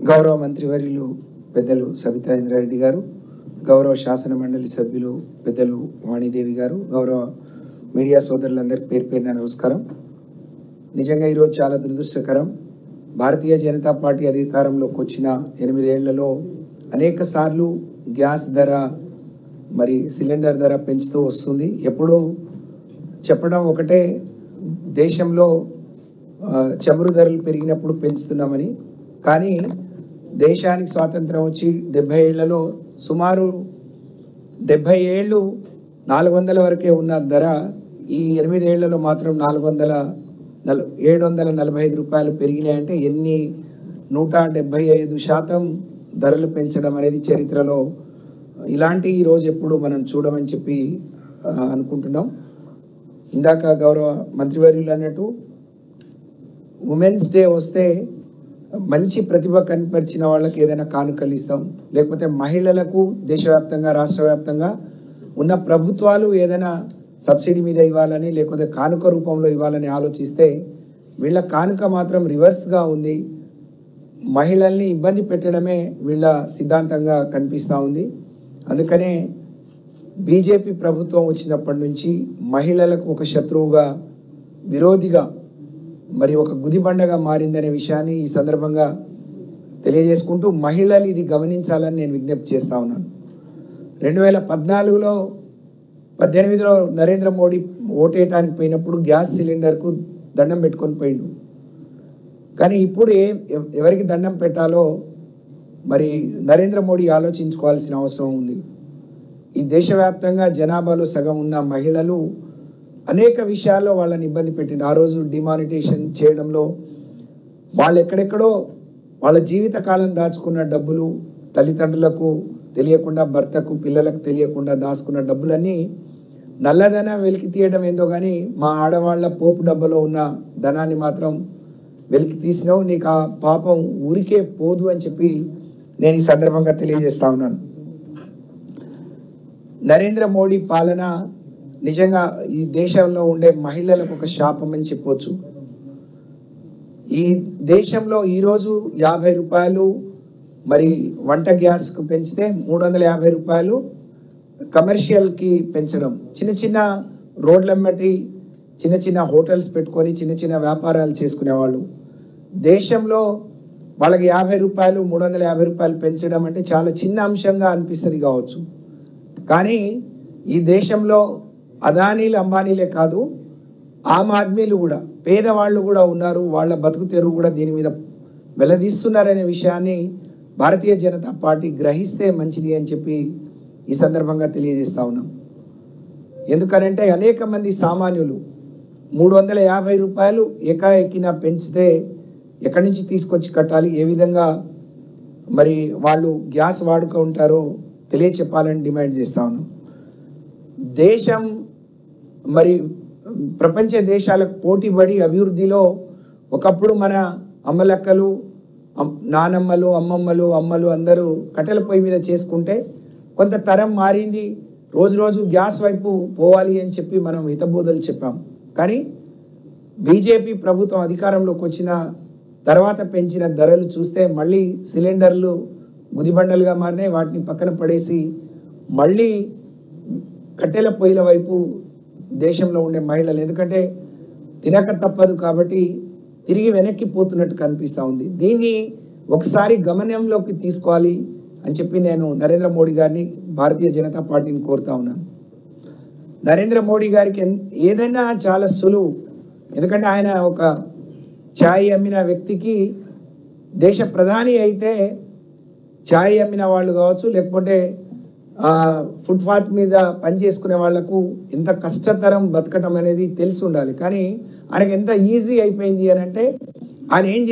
గౌరవ మంత్రివర్యులు పెద్దలు సబితా ఇంద్రారెడ్డి గారు గౌరవ శాసన మండలి సభ్యులు పెద్దలు వాణిదేవి గారు గౌరవ మీడియా సోదరులందరికీ పేరు పేరున నమస్కారం నిజంగా ఈరోజు చాలా దురదృష్టకరం భారతీయ జనతా పార్టీ అధికారంలోకి వచ్చిన ఎనిమిదేళ్లలో అనేక సార్లు గ్యాస్ ధర మరి సిలిండర్ ధర పెంచుతూ వస్తుంది ఎప్పుడూ చెప్పడం ఒకటే దేశంలో ఆ, చమురు ధరలు పెరిగినప్పుడు పెంచుతున్నామని కానీ దేశానికి స్వాతంత్రం వచ్చి డెబ్బై ఏళ్లలో సుమారు డెబ్బై ఏళ్ళు నాలుగు వందల వరకే ఉన్న ధర ఈ ఎనిమిది ఏళ్లలో మాత్రం నాలుగు వందల నల ఏడు వందల నలభై ఐదు రూపాయలు పెరిగినాయంటే ఎన్ని నూట డెబ్బై ఐదు శాతం ధరలు పెంచడం అనేది చరిత్రలో ఇలాంటి ఈ రోజు ఎప్పుడు మనం చూడమని చెప్పి ఆ, అనుకుంటున్నాం ఇందాక గౌరవ మంత్రివర్యులు అన్నట్టు ఉమెన్స్ డే వస్తే మంచి ప్రతిభ కనపరిచిన వాళ్ళకి ఏదైనా కానుకలు ఇస్తాం లేకపోతే మహిళలకు దేశవ్యాప్తంగా రాష్ట్ర వ్యాప్తంగా ఉన్న ప్రభుత్వాలు ఏదైనా సబ్సిడీ మీద ఇవ్వాలని లేకపోతే కానుక రూపంలో ఇవ్వాలని ఆలోచిస్తే వీళ్ళ కానుక మాత్రం రివర్స్గా ఉంది మహిళల్ని ఇబ్బంది పెట్టడమే వీళ్ళ సిద్ధాంతంగా కనిపిస్తూ ఉంది అందుకనే బీజేపీ ప్రభుత్వం వచ్చినప్పటి నుంచి మహిళలకు ఒక శత్రువుగా విరోధిగా మరి ఒక గుదిబండగా మారిందనే విషయాన్ని ఈ సందర్భంగా తెలియజేసుకుంటూ మహిళలు ఇది గమనించాలని నేను విజ్ఞప్తి చేస్తా ఉన్నాను రెండు వేల పద్నాలుగులో పద్దెనిమిదిలో నరేంద్ర మోడీ ఓటేయటానికి పోయినప్పుడు గ్యాస్ సిలిండర్కు దండం పెట్టుకొని పోయిండు కానీ ఇప్పుడు ఏ ఎవ- ఎవరికి దండం పెట్టాలో మరి నరేంద్ర మోడీ ఆలోచించుకోవాల్సిన అవసరం ఉంది ఈ దేశవ్యాప్తంగా జనాభాలో సగం ఉన్న మహిళలు అనేక విషయాల్లో వాళ్ళని ఇబ్బంది పెట్టింది ఆ రోజు డిమానిటేషన్ చేయడంలో వాళ్ళు ఎక్కడెక్కడో వాళ్ళ జీవిత కాలం దాచుకున్న డబ్బులు తల్లిదండ్రులకు తెలియకుండా భర్తకు పిల్లలకు తెలియకుండా దాచుకున్న డబ్బులన్నీ నల్లధనం వెలికి తీయడం ఏందో కానీ మా ఆడవాళ్ళ పోపు డబ్బలో ఉన్న ధనాన్ని మాత్రం వెలికి తీసినావు నీకు ఆ పాపం ఊరికే పోదు అని చెప్పి నేను ఈ సందర్భంగా తెలియజేస్తా ఉన్నాను నరేంద్ర మోడీ పాలన నిజంగా ఈ దేశంలో ఉండే మహిళలకు ఒక శాపం అని చెప్పొచ్చు ఈ దేశంలో ఈరోజు యాభై రూపాయలు మరి వంట గ్యాస్కు పెంచితే మూడు వందల యాభై రూపాయలు కమర్షియల్కి పెంచడం చిన్న చిన్న రోడ్లమ్మటి చిన్న చిన్న హోటల్స్ పెట్టుకొని చిన్న చిన్న వ్యాపారాలు చేసుకునేవాళ్ళు దేశంలో వాళ్ళకి యాభై రూపాయలు మూడు వందల యాభై రూపాయలు పెంచడం అంటే చాలా చిన్న అంశంగా అనిపిస్తుంది కావచ్చు కానీ ఈ దేశంలో అదానీలు అంబానీలే కాదు ఆమ్ ఆద్మీలు కూడా పేదవాళ్ళు కూడా ఉన్నారు వాళ్ళ బతుకు తెరువు కూడా దీని మీద వెల్లదీస్తున్నారనే విషయాన్ని భారతీయ జనతా పార్టీ గ్రహిస్తే మంచిది అని చెప్పి ఈ సందర్భంగా తెలియజేస్తా ఉన్నాం ఎందుకనంటే అనేక మంది సామాన్యులు మూడు వందల యాభై రూపాయలు ఎకాఎక్కిన పెంచితే ఎక్కడి నుంచి తీసుకొచ్చి కట్టాలి ఏ విధంగా మరి వాళ్ళు గ్యాస్ వాడుకో ఉంటారో తెలియచెప్పాలని డిమాండ్ చేస్తా ఉన్నాం దేశం మరి ప్రపంచ దేశాలకు పోటీపడి అభివృద్ధిలో ఒకప్పుడు మన అమ్మలక్కలు అమ్- నానమ్మలు అమ్మమ్మలు అమ్మలు అందరూ కట్టెల పొయ్యి మీద చేసుకుంటే కొంత తరం మారింది రోజు రోజు గ్యాస్ వైపు పోవాలి అని చెప్పి మనం హితబోధలు చెప్పాం కానీ బీజేపీ ప్రభుత్వం అధికారంలోకి వచ్చిన తర్వాత పెంచిన ధరలు చూస్తే మళ్ళీ సిలిండర్లు గుదిబండలుగా మారినాయి వాటిని పక్కన పడేసి మళ్ళీ కట్టెల పొయ్యిల వైపు దేశంలో ఉండే మహిళలు ఎందుకంటే తినక తప్పదు కాబట్టి తిరిగి వెనక్కి పోతున్నట్టు కనిపిస్తూ ఉంది దీన్ని ఒకసారి గమనంలోకి తీసుకోవాలి అని చెప్పి నేను నరేంద్ర మోడీ గారిని భారతీయ జనతా పార్టీని కోరుతా ఉన్నాను నరేంద్ర మోడీ గారికి ఎన్- ఏదైనా చాలా సులువు ఎందుకంటే ఆయన ఒక ఛాయ్ అమ్మిన వ్యక్తికి దేశ ప్రధాని అయితే ఛాయ్ అమ్మిన వాళ్ళు కావచ్చు లేకపోతే ఆ, ఫుట్పాత్ మీద పని చేసుకునే వాళ్లకు ఎంత కష్టతరం బతకటం అనేది తెలిసి ఉండాలి కానీ ఆయనకి ఎంత ఈజీ అయిపోయింది అని అంటే ఆయన ఏం చే-